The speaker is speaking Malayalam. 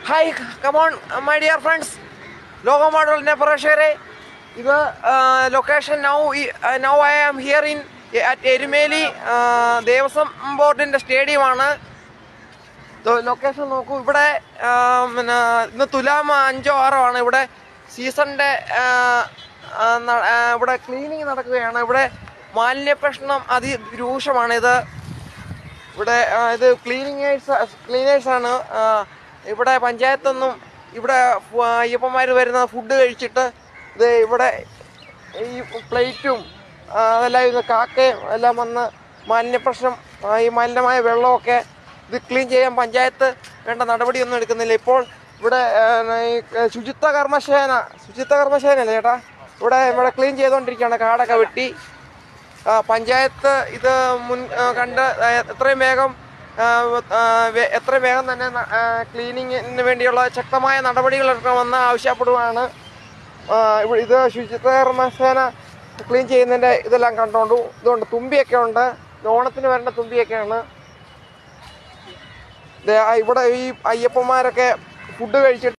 hi come on my dear friends ലോകമാടുള്ള പ്രേക്ഷകരെ ഇത് location now now I am here in at Erumeli Devaswom ബോർഡിൻ്റെ സ്റ്റേഡിയമാണ് ലൊക്കേഷൻ നോക്കൂ ഇവിടെ ആ, പിന്നെ ഇന്ന് തുലാം അഞ്ചോ ആറോ ആണ് ഇവിടെ സീസണിൻ്റെ ഇവിടെ ക്ലീനിങ് നടക്കുകയാണ് ഇവിടെ മാലിന്യ പ്രശ്നം അതിരൂക്ഷമാണ് ഇത് ഇവിടെ ആ, ഇത് ക്ലീനിങ്ങേഴ്സ് ക്ലീനേഴ്സാണ് ഇവിടെ പഞ്ചായത്തൊന്നും ഇവിടെ ഫു- അയ്യപ്പന്മാർ വരുന്ന ഫുഡ് കഴിച്ചിട്ട് ഇത് ഇവിടെ ഈ പ്ലേറ്റും ആ, അതെല്ലാം ഇത് കാക്കയും എല്ലാം വന്ന് മാലിന്യ പ്രശ്നം ആ, ഈ മാലിന്യമായ വെള്ളമൊക്കെ ഇത് ക്ലീൻ ചെയ്യാൻ പഞ്ചായത്ത് വേണ്ട നടപടിയൊന്നും എടുക്കുന്നില്ല ഇപ്പോൾ ഇവിടെ ആ, ഈ ശുചിത്വ കർമ്മസേന ശുചിത്വ കർമ്മസേന അല്ലേ ചേട്ടാ ഇവിടെ ഇവിടെ ക്ലീൻ ചെയ്തുകൊണ്ടിരിക്കുകയാണ് കാടൊക്കെ വെട്ടി ആ, പഞ്ചായത്ത് ഇത് മുൻ ആ, കണ്ട് ആ, എത്രയും വേഗം ആ, ആ, വേ- എത്രയും വേഗം തന്നെ ന- ആ, ക്ലീനിങ്ങിന് വേണ്ടിയുള്ള ശക്തമായ നടപടികൾ എടുക്കണമെന്ന് ആവശ്യപ്പെടുകയാണ് ആ, ഇവിടെ ഇത് ശുചിത്വ കർമ്മസേന ക്ലീൻ ചെയ്യുന്നതിൻ്റെ ഇതെല്ലാം കണ്ടോണ്ടു ഇതുകൊണ്ട് തുമ്പിയൊക്കെ ഉണ്ട് ഇത് ഓണത്തിന് വരേണ്ട തുമ്പിയൊക്കെയാണ് ദേ, ആ, ഇവിടെ ഈ അയ്യപ്പന്മാരൊക്കെ ഫുഡ് കഴിച്ചിട്ട്